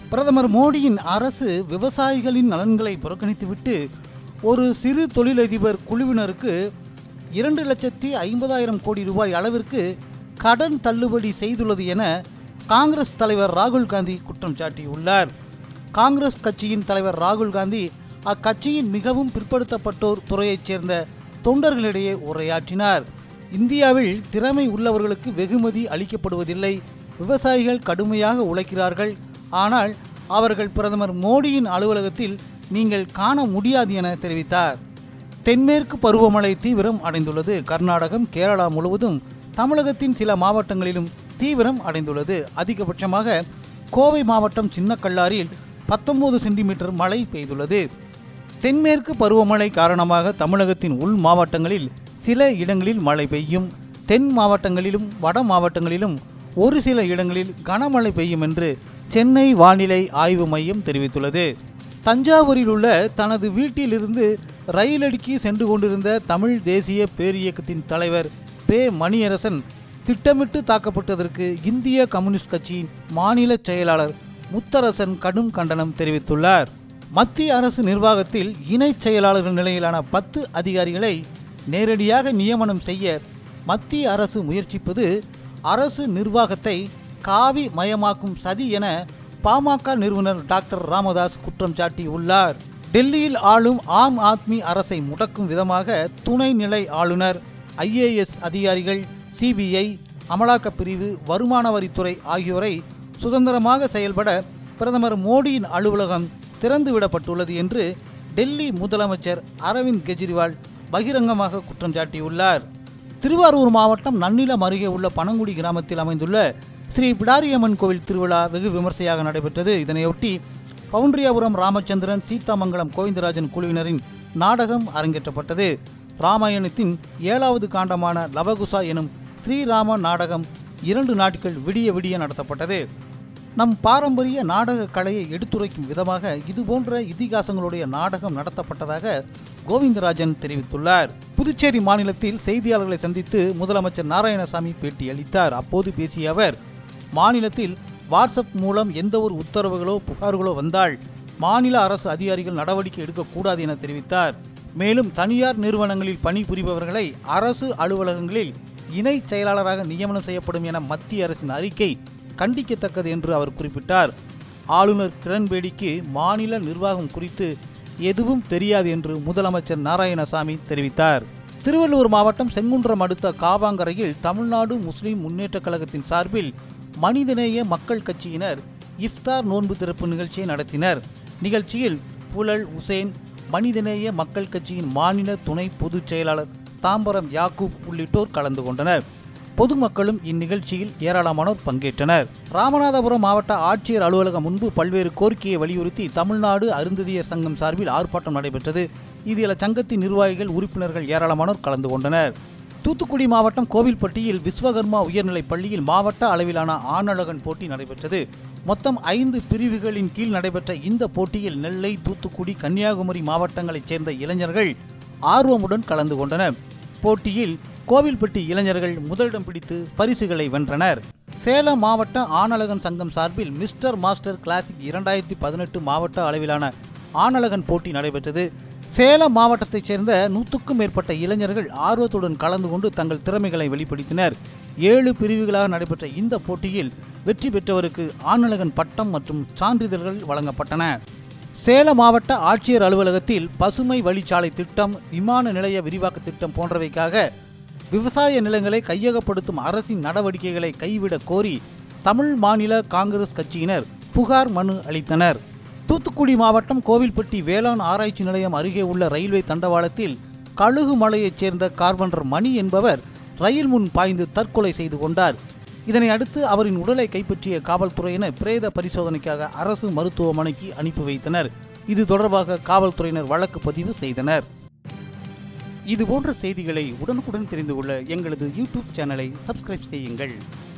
பிரதமர் மோடியின் அரசு விவசாயிகளின் நலன்களை புறக்கணித்துவிட்டு ஒரு சிறு தொழிலதிபர் குழுவினருக்கு இரண்டு லட்சத்தி ஐம்பதாயிரம் கோடி ரூபாய் அளவிற்கு கடன் தள்ளுபடி செய்துள்ளது என காங்கிரஸ் தலைவர் ராகுல் காந்தி குற்றம் சாட்டியுள்ளார் காங்கிரஸ் கட்சியின் தலைவர் ராகுல் காந்தி அக்கட்சியின் மிகவும் பிற்படுத்தப்பட்டோர் துறையைச் சேர்ந்த தொண்டர்களிடையே உரையாற்றினார் இந்தியாவில் திறமை உள்ளவர்களுக்கு வெகுமதி அளிக்கப்படுவதில்லை விவசாயிகள் கடுமையாக உழைக்கிறார்கள் ஆனால் அவர்கள் பிரதமர் மோடியின் அலுவலகத்தில் நீங்கள் காண முடியாது என தெரிவித்தார் தென்மேற்கு பருவமழை தீவிரம் அடைந்துள்ளது கர்நாடகம் கேரளா முழுவதும் தமிழகத்தின் சில மாவட்டங்களிலும் தீவிரம் அடைந்துள்ளது அதிகபட்சமாக கோவை மாவட்டம் சின்னக்கல்லாரில் பத்தொன்பது சென்டிமீட்டர் மழை பெய்துள்ளது தென்மேற்கு பருவமழை காரணமாக தமிழகத்தின் உள் மாவட்டங்களில் சில இடங்களில் மழை பெய்யும் தென் மாவட்டங்களிலும் வட மாவட்டங்களிலும் ஒரு சில இடங்களில் கனமழை பெய்யும் என்று சென்னை வானிலை ஆய்வு மையம் தெரிவித்துள்ளது தஞ்சாவூரில் உள்ள தனது வீட்டிலிருந்து ரயிலடிக்கு சென்று கொண்டிருந்த தமிழ் தேசிய பேரியக்கத்தின் தலைவர் பே மணியரசன் திட்டமிட்டு தாக்கப்பட்டதற்கு இந்திய கம்யூனிஸ்ட் கட்சியின் மாநில செயலாளர் முத்தரசன் கடும் கண்டனம் தெரிவித்துள்ளார் மத்திய அரசு நிர்வாகத்தில் இணைச் செயலாளர்கள் நிலையிலான பத்து அதிகாரிகளை நேரடியாக நியமனம் செய்ய மத்திய அரசு முயற்சிப்பது அரசு நிர்வாகத்தை காவி மயமாக்கும் சதி என பாமக நிறுவனர் டாக்டர் ராமதாஸ் குற்றம் சாட்டியுள்ளார் டெல்லியில் ஆளும் ஆம் ஆத்மி அரசை முடக்கும் விதமாக துணைநிலை ஆளுநர் ஐஏஎஸ் அதிகாரிகள் சிபிஐ அமலாக்கப் பிரிவு வருமான வரித்துறை ஆகியோரை சுதந்திரமாக செயல்பட பிரதமர் மோடியின் அலுவலகம் திறந்துவிடப்பட்டுள்ளது என்று டெல்லி முதலமைச்சர் அரவிந்த் கெஜ்ரிவால் பகிரங்கமாக குற்றம் சாட்டியுள்ளார் திருவாரூர் மாவட்டம் நன்னிலம் அருகே உள்ள பனங்குடி கிராமத்தில் அமைந்துள்ள ஸ்ரீ பிடாரியம்மன் கோவில் திருவிழா வெகு விமர்சையாக நடைபெற்றது இதனையொட்டி பவுண்டரியாபுரம் ராமச்சந்திரன் சீதாமங்கலம் கோவிந்தராஜன் குழுவினரின் நாடகம் அரங்கேற்றப்பட்டது ராமாயணத்தின் ஏழாவது காண்டமான லவகுசா எனும் ஸ்ரீராம நாடகம் இரண்டு நாட்கள் விடிய விடிய நடத்தப்பட்டது நம் பாரம்பரிய நாடக கலையை எடுத்துரைக்கும் விதமாக இதுபோன்ற இதிகாசங்களுடைய நாடகம் நடத்தப்பட்டதாக கோவிந்தராஜன் தெரிவித்துள்ளார் புதுச்சேரி மாநிலத்தில் செய்தியாளர்களை சந்தித்து முதலமைச்சர் நாராயணசாமி பேட்டியளித்தார் அப்போது பேசிய அவர் மாநிலத்தில் வாட்ஸ்அப் மூலம் எந்த ஒரு உத்தரவுகளோ புகார்களோ வந்தால் மாநில அரசு அதிகாரிகள் நடவடிக்கை எடுக்கக்கூடாது என தெரிவித்தார் மேலும் தனியார் நிறுவனங்களில் பணிபுரிபவர்களை அரசு அலுவலகங்களில் இணை செயலாளராக நியமனம் செய்யப்படும் என மத்திய அரசின் அறிக்கை கண்டிக்கத்தக்கது என்று அவர் குறிப்பிட்டார் ஆளுநர் கிரண்பேடிக்கு மாநில நிர்வாகம் குறித்து எதுவும் தெரியாது என்று முதலமைச்சர் நாராயணசாமி தெரிவித்தார் திருவள்ளூர் மாவட்டம் செங்குன்றம் அடுத்த காவாங்கரையில் தமிழ்நாடு முஸ்லிம் முன்னேற்றக் கழகத்தின் சார்பில் மனிதநேய மக்கள் கட்சியினர் இஃப்தார் நோன்பு திறப்பு நிகழ்ச்சியை நடத்தினர் நிகழ்ச்சியில் புலல் உசேன் மனிதநேய மக்கள் கட்சியின் மாநில துணை பொதுச் செயலாளர் தாம்பரம் யாக்கூப் உள்ளிட்டோர் கலந்து கொண்டனர் பொதுமக்களும் இந்நிகழ்ச்சியில் ஏராளமானோர் பங்கேற்றனர் ராமநாதபுரம் மாவட்ட ஆட்சியர் அலுவலகம் முன்பு பல்வேறு கோரிக்கையை வலியுறுத்தி தமிழ்நாடு அருந்ததியர் சங்கம் சார்பில் ஆர்ப்பாட்டம் நடைபெற்றது இதில் சங்கத்தின் நிர்வாகிகள் உறுப்பினர்கள் ஏராளமானோர் கலந்து கொண்டனர் தூத்துக்குடி மாவட்டம் கோவில்பட்டியில் விஸ்வகர்மா உயர்நிலைப் பள்ளியில் மாவட்ட அளவிலான ஆணழகன் போட்டி நடைபெற்றது மொத்தம் ஐந்து பிரிவுகளின் கீழ் நடைபெற்ற இந்த போட்டியில் நெல்லை தூத்துக்குடி கன்னியாகுமரி மாவட்டங்களைச் சேர்ந்த இளைஞர்கள் ஆர்வமுடன் கலந்து கொண்டனர் போட்டியில் கோவில்பட்டி இளைஞர்கள் முதலிடம் பிடித்து பரிசுகளை வென்றனர் சேலம் மாவட்ட ஆணழகன் சங்கம் சார்பில் மிஸ்டர் மாஸ்டர் கிளாசிக் இரண்டாயிரத்தி பதினெட்டு மாவட்ட அளவிலான ஆணழகன் போட்டி நடைபெற்றது சேலம் மாவட்டத்தைச் சேர்ந்த நூற்றுக்கும் மேற்பட்ட இளைஞர்கள் ஆர்வத்துடன் கலந்து கொண்டு தங்கள் திறமைகளை வெளிப்படுத்தினர் ஏழு பிரிவுகளாக நடைபெற்ற இந்த போட்டியில் வெற்றி பெற்றவருக்கு ஆணழகன் பட்டம் மற்றும் சான்றிதழ்கள் வழங்கப்பட்டன சேலம் மாவட்ட ஆட்சியர் அலுவலகத்தில் பசுமை வழிச்சாலை திட்டம் விமான நிலைய விரிவாக்க திட்டம் போன்றவைக்காக விவசாய நிலங்களை கையகப்படுத்தும் அரசின் நடவடிக்கைகளை கைவிடக் கோரி தமிழ் மாநில காங்கிரஸ் கட்சியினர் புகார் மனு அளித்தனர் தூத்துக்குடி மாவட்டம் கோவில்பட்டி வேளாண் ஆராய்ச்சி நிலையம் அருகே உள்ள ரயில்வே தண்டவாளத்தில் கழுகு மலையைச் சேர்ந்த கார்பன்டர் மணி என்பவர் ரயில் முன் பாய்ந்து தற்கொலை செய்து கொண்டார் இதனை அடுத்து அவரின் உடலை கைப்பற்றிய காவல்துறையினர் பிரேத பரிசோதனைக்காக அரசு மருத்துவமனைக்கு அனுப்பி வைத்தனர் இது தொடர்பாக காவல்துறையினர் வழக்கு பதிவு செய்தனர் இதுபோன்ற செய்திகளை உடனுக்குடன் தெரிந்து கொள்ள எங்களது யூடியூப் சேனலை சப்ஸ்கிரைப் செய்யுங்கள்